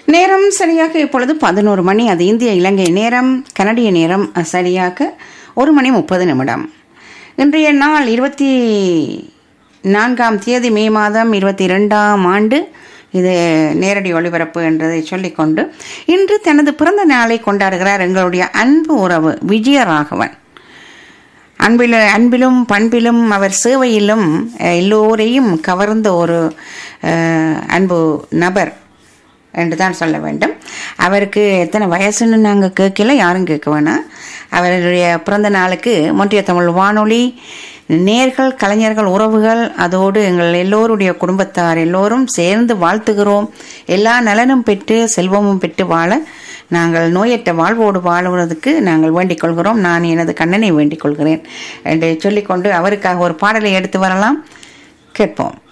நேரம் சரியாக இப்பொழுது பதினோரு மணி அது இந்திய இலங்கை நேரம் கனடிய நேரம் சரியாக ஒரு மணி முப்பது நிமிடம் இன்றைய நாள் இருபத்தி நான்காம் தேதி மே மாதம் இருபத்தி ரெண்டாம் ஆண்டு இது நேரடி ஒளிபரப்பு என்றதை சொல்லிக்கொண்டு இன்று தனது பிறந்த நாளை கொண்டாடுகிறார் எங்களுடைய அன்பு உறவு விஜயராகவன் அன்பில் அன்பிலும் பண்பிலும் அவர் சேவையிலும் அஹ், எல்லோரையும் கவர்ந்த ஒரு அஹ், அன்பு நபர் என்று தான் சொல்ல வேண்டும் அவருக்கு எத்தனை வயசுன்னு நாங்கள் கேட்கல யாரும் கேட்க வேணாம் அவருடைய பிறந்த நாளுக்கு மொன்றிய தமிழ் வானொலி நேர்கள் கலைஞர்கள் உறவுகள் அதோடு எங்கள் எல்லோருடைய குடும்பத்தார் எல்லோரும் சேர்ந்து வாழ்த்துகிறோம் எல்லா நலனும் பெற்று செல்வமும் பெற்று வாழ நாங்கள் நோயற்ற வாழ்வோடு வாழுவதற்கு நாங்கள் வேண்டிக் கொள்கிறோம் நான் எனது கண்ணனை வேண்டிக் கொள்கிறேன் என்று சொல்லிக்கொண்டு அவருக்காக ஒரு பாடலை எடுத்து வரலாம் கேட்போம்